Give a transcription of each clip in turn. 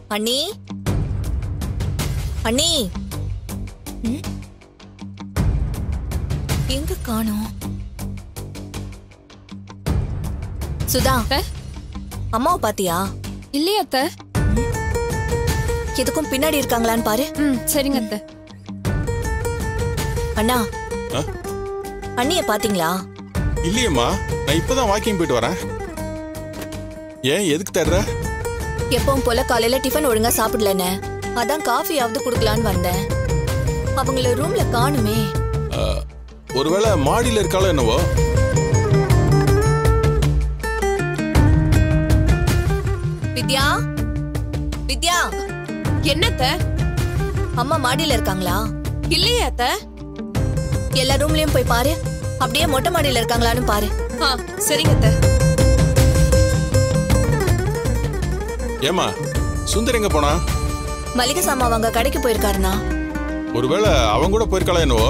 அண்ணி அண்ணி ம்? எங்க காணோம் சுதா அத்தை? அம்மாவை பாத்தியா இல்லையா அத்தை எதுக்கும் பின்னாடி இருக்காங்களான்னு பாரு ம் சரிங்க அத்தை அண்ணா ஆ? அண்ணிய பாத்தீங்களா இல்லையேம்மா நான் இப்பதான் வாக்கிங் போயிட்டு வரேன் ஏன் எதுக்கு தேடுற எப்பவும் போல காலையில டிஃபன் ஒழுங்கா சாப்பிடலன்னு அதான் காஃபியாவது குடுக்கலான்னு வந்தேன் அவங்கள ரூம்ல காணுமே அஹ், ஒருவேளை மாடியில இருக்காளோ என்னவோ வித்யா வித்யா என்னத்த அம்மா மாடியில இருக்காங்களா இல்லையே அத்த எல்லா ரூம்லயும் போய் பாரு அப்படியே மொட்டை மாடியில இருக்காங்களான்னு பாரு ஆ சரிங்க அத்த ஏமா சுந்தர் எங்க போனா மளிகை சாமான் வாங்க கடைக்கு போயிருக்காருண்ணா ஒருவேளை அவங்க கூட போயிருக்காளோ என்னவோ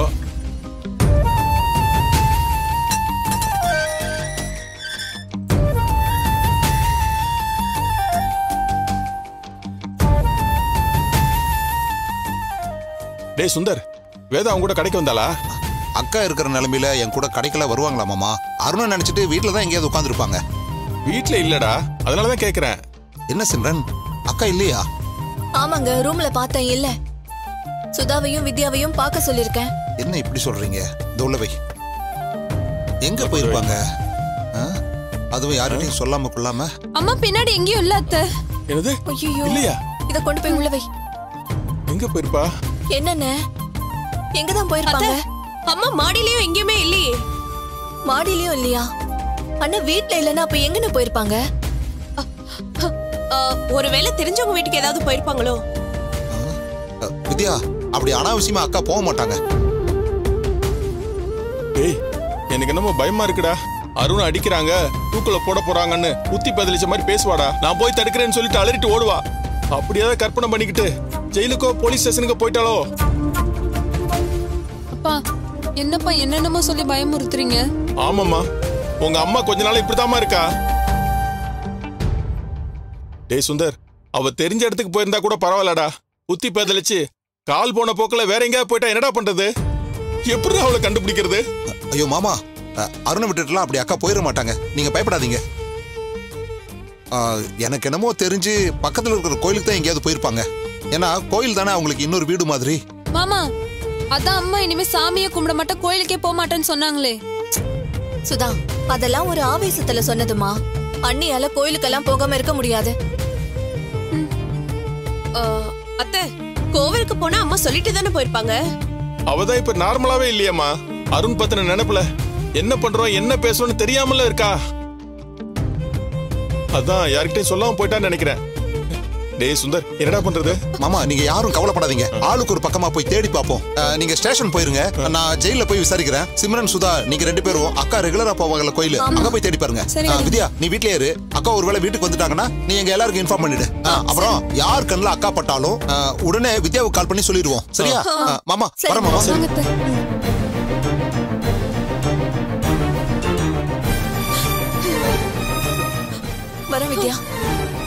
டேய் சுந்தர் வேதா அவங்க கூட கடைக்கு வந்தாளா அக்கா இருக்கிற நிலைமையில என் கூட கடைக்கல வருவாங்களா மாமா அருணை நினைச்சிட்டு வீட்டில் தான் எங்கேயாவது உட்காந்துருப்பாங்க வீட்ல இல்லடா அதனாலதான் கேக்குறேன் என்ன சிம்ரன் அக்கா இல்லையா ஆமாங்க ரூம்ல பார்த்தேன் இல்ல சுதாவையும் வித்யாவையும் பார்க்க சொல்லிருக்கேன் என்ன இப்படி சொல்றீங்க தோலவை எங்க போயிருப்பாங்க ஆ? அதுவும் யார்கிட்டயும் சொல்லாம கொள்ளாம அம்மா பின்னாடி எங்கேயும் இல்ல அத்தை என்னது ஐயோ இல்லையா இத கொண்டு போய் உள்ள வை எங்க போயிருப்பா என்னண்ணே எங்கதான் அத்த போயிருப்பாங்க அம்மா மாடியிலயும் எங்கேயுமே இல்லையே மாடியிலயும் இல்லையா அண்ணா வீட்ல இல்லைன்னா அப்ப எங்கன்னு போயிருப்பாங்க ஆ, ஒருவேளை தெரிஞ்சவங்க வீட்டுக்கு ஏதாவது போயிருப்பாங்களோ அ, வித்யா அப்படி அனாவசியமா அக்கா போக மாட்டாங்க டேய் எனக்கு என்னமோ பயமா இருக்குடா அருண் அடிக்கிறாங்க தூக்குல போட போறாங்கன்னு குத்தி பதிலிச்ச மாதிரி பேசுவாடா நான் போய் தடுக்கிறேன்னு சொல்லிட்டு அலறிட்டு ஓடுவா அப்படியே கற்பனை பண்ணிக்கிட்டு ஜெயிலுக்கோ போலீஸ் ஸ்டேஷனுக்கு போயிட்டாலோ அப்பா என்னப்பா என்னென்னமோ சொல்லி பயமுறுத்துறீங்க ஆமாம்மா உங்க அம்மா கொஞ்ச நாள் இப்படிதாம்மா இருக்கா டேய் சுந்தர் அவ தெரிஞ்ச இடத்துக்கு போயிருந்தா கூட பரவாயில்லடா குத்தி பதிலிச்சு கால் போன போக்குல வேற எங்கேயாவது போயிட்டா என்னடா பண்றது எப்படி அவளை கண்டுபிடிக்கிறது அ, ஐயோ மாமா அ, அருணை விட்டுட்டுலாம் அப்படி அக்கா போயிட மாட்டாங்க நீங்க பயப்படாதீங்க ஆ, எனக்கு என்னமோ தெரிஞ்சு பக்கத்துல இருக்கிற கோயிலுக்கு தான் எங்கேயாவது போயிருப்பாங்க ஏன்னா கோயில் தானே அவங்களுக்கு இன்னொரு வீடு மாதிரி மாமா அதான் அம்மா இனிமே சாமியை கும்பிட மாட்டேன் கோயிலுக்கே போக மாட்டேன்னு சொன்னாங்களே சுதா அதெல்லாம் ஒரு ஆவேசத்துல சொன்னதுமா அண்ணியால கோயிலுக்கெல்லாம் போகாம இருக்க முடியாது ஆ, அத்தை கோவிலுக்கு போனா அம்மா சொல்லிட்டு தானே போயிருப்பாங்க அவதான் இப்ப நார்மலாவே இல்லையாம்மா அருண் பத்தின நினைப்புல என்ன பண்றோம் என்ன பேசுறோம்னு தெரியாமல இருக்கா அதான் யார்கிட்டயும் சொல்லாம போயிட்டான்னு நினைக்கிறேன் டேய் சுந்தர் என்னடா பண்றது மாமா நீங்க யாரும் கவலைப்படாதீங்க ஆளுக்கு ஒரு பக்கமா போய் தேடி பார்ப்போம் அஹ், நீங்க ஸ்டேஷன் போயிருங்க நான் ஜெயில போய் விசாரிக்கிறேன் சிம்ரன் சுதா நீங்க ரெண்டு பேரும் அக்கா ரெகுலரா போவாங்கல்ல கோயில் அங்க போய் தேடி பாருங்க சரிங்க. அஹ், வித்யா நீ வீட்லயே இரு அக்கா ஒருவேளை வீட்டுக்கு வந்துட்டாங்கன்னா நீ எங்க எல்லாருக்கும் இன்ஃபார்ம் பண்ணிடு அஹ், அப்புறம் யார் கண்ணுல அக்கா பட்டாலும் அஹ், உடனே வித்யாவுக்கு கால் பண்ணி சொல்லிடுவோம் சரியா அஹ், மாமா சரி, வர மாமா வாங்க அத்தை. வர வித்யா